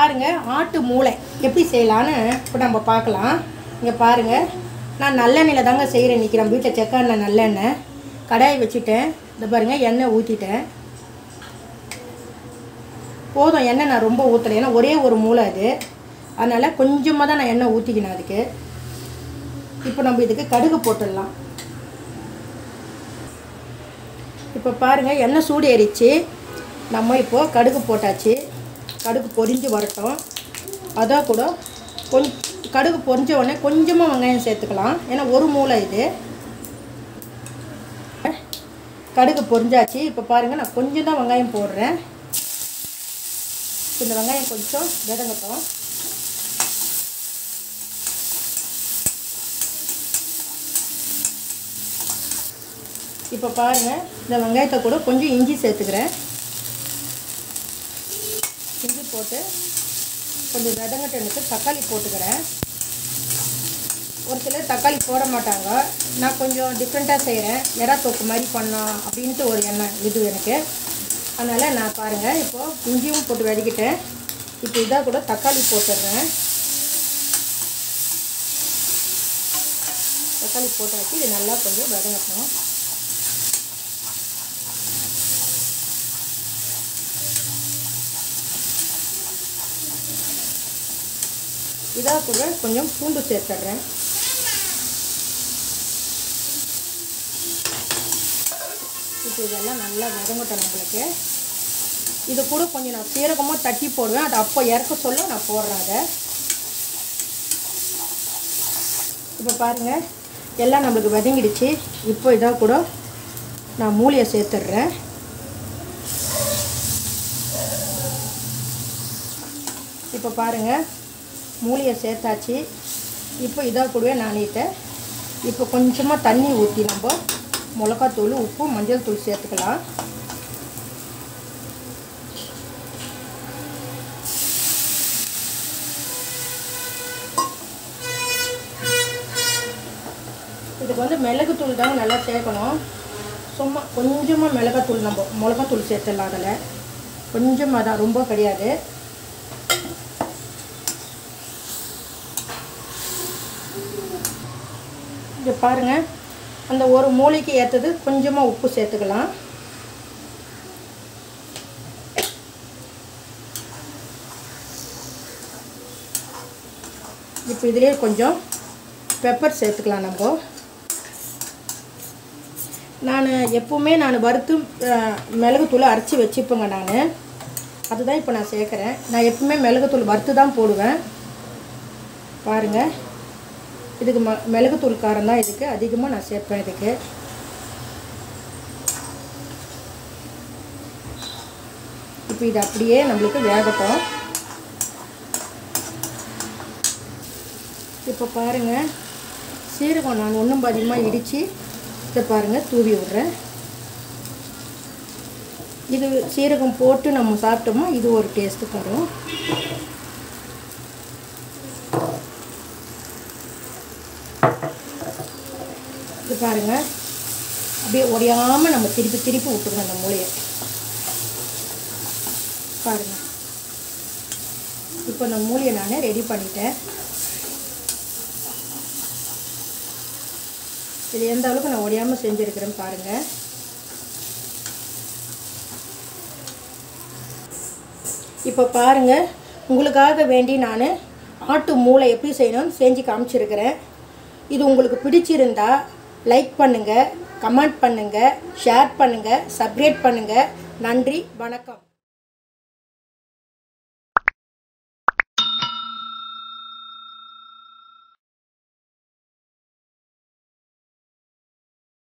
பாருங்க ஆட்டு மூளை எப்படி செய்யலான்னு இப்போ நம்ம பார்க்கலாம் இங்கே பாருங்க நான் நல்லெண்ணெயில் தாங்க செய்கிறேன் இன்றைக்கி நம்ம வீட்டில் செக்கான நல்லெண்ணெய் கடாயை வச்சுட்டேன் இந்த பாருங்க எண்ணெய் ஊற்றிட்டேன் போதும் எண்ணெய் நான் ரொம்ப ஊற்றலை ஏன்னா ஒரே ஒரு மூளை அது அதனால் கொஞ்சமாக தான் நான் எண்ணெய் ஊற்றிக்கினேன் அதுக்கு இப்போ நம்ம இதுக்கு கடுகு போட்டுடலாம் இப்போ பாருங்கள் எண்ணெய் சூடு ஏறிச்சு நம்ம இப்போது கடுகு போட்டாச்சு கடுகு பொரிஞ்சு வரட்டும் அதான் கூட கொஞ்ச கடுகு பொரிஞ்ச உடனே கொஞ்சமாக வெங்காயம் சேர்த்துக்கலாம் ஏன்னா ஒரு மூளை இது கடுகு பொரிஞ்சாச்சு இப்போ பாருங்கள் நான் கொஞ்சம் தான் வெங்காயம் போடுறேன் இந்த வெங்காயம் கொஞ்சம் விதங்கட்டும் இப்போ பாருங்கள் இந்த வெங்காயத்தை கூட கொஞ்சம் இஞ்சி சேர்த்துக்கிறேன் இஞ்சி போட்டு கொஞ்சம் விதங்கட்டனுக்கு தக்காளி போட்டுக்கிறேன் ஒரு சிலர் தக்காளி போட மாட்டாங்க நான் கொஞ்சம் டிஃப்ரெண்ட்டாக செய்கிறேன் எறா தொக்கு மாதிரி பண்ணலாம் அப்படின்ட்டு ஒரு எண்ணம் இது எனக்கு அதனால் நான் பாருங்கள் இப்போது இஞ்சியும் போட்டு வதக்கிட்டேன் இப்போ இதாக கூட தக்காளி போட்டுடுறேன் தக்காளி போட்டாச்சு இது நல்லா கொஞ்சம் வதங்கட்டும் இதாக கூட கொஞ்சம் பூண்டு சேர்த்துட்றேன் இப்போ இதெல்லாம் நல்லா வதங்கட்டும் நம்மளுக்கு இது கூட கொஞ்சம் நான் சீரகமாக தட்டி போடுவேன் அது அப்போ இறக்க சொல்ல நான் போடுறேன் அதை இப்போ பாருங்கள் எல்லாம் நம்மளுக்கு வதங்கிடுச்சு இப்போ இதாக கூட நான் மூலியை சேர்த்துட்றேன் இப்போ பாருங்கள் மூலியை சேர்த்தாச்சு இப்போ இதாக கூடவே நானிட்டேன் இப்போ கொஞ்சமாக தண்ணி ஊற்றி நம்ம மிளகாத்தூள் உப்பு மஞ்சள் தூள் சேர்த்துக்கலாம் இதுக்கு வந்து மிளகுத்தூள் தாங்க நல்லா சேர்க்கணும் சும்மா கொஞ்சமாக மிளகாத்தூள் நம்ம மிளகாத்தூள் சேர்த்துடலாம் அதில் கொஞ்சமாக தான் ரொம்ப கிடையாது இங்கே பாருங்கள் அந்த ஒரு மூளைக்கு ஏற்றது கொஞ்சமாக உப்பு சேர்த்துக்கலாம் இப்போ இதிலே கொஞ்சம் பெப்பர் சேர்த்துக்கலாம் நம்ம நான் எப்போவுமே நான் வறுத்து மிளகுத்தூளை அரைச்சி வச்சுப்பேங்க நான் அதுதான் இப்போ நான் சேர்க்குறேன் நான் எப்பவுமே மிளகுத்தூள் வறுத்து தான் போடுவேன் பாருங்கள் இதுக்கு ம மிளகுத்தூள் காரம் தான் இதுக்கு அதிகமாக நான் சேர்ப்பேன் இதுக்கு இப்போ இது அப்படியே நம்மளுக்கு வேகட்டும் இப்போ பாருங்கள் சீரகம் நான் ஒன்றும் அதிகமாக இடித்து இதை பாருங்கள் தூவி விட்றேன் இது சீரகம் போட்டு நம்ம சாப்பிட்டோமா இது ஒரு டேஸ்ட்டு தரும் இது பாருங்கள் அப்படியே உடையாமல் நம்ம திருப்பி திருப்பி விட்டுக்கணும் அந்த மூளையை பாருங்கள் இப்போ இந்த மூளையை நான் ரெடி பண்ணிட்டேன் இது எந்த அளவுக்கு நான் உடையாமல் செஞ்சுருக்கிறேன் பாருங்கள் இப்போ பாருங்கள் உங்களுக்காக வேண்டி நான் ஆட்டு மூளை எப்படி செய்யணும்னு செஞ்சு காமிச்சிருக்கிறேன் இது உங்களுக்கு பிடிச்சிருந்தா லைக் பண்ணுங்கள் கமெண்ட் பண்ணுங்கள் ஷேர் பண்ணுங்கள் சப்ஸ்கிரைப் பண்ணுங்கள் நன்றி வணக்கம்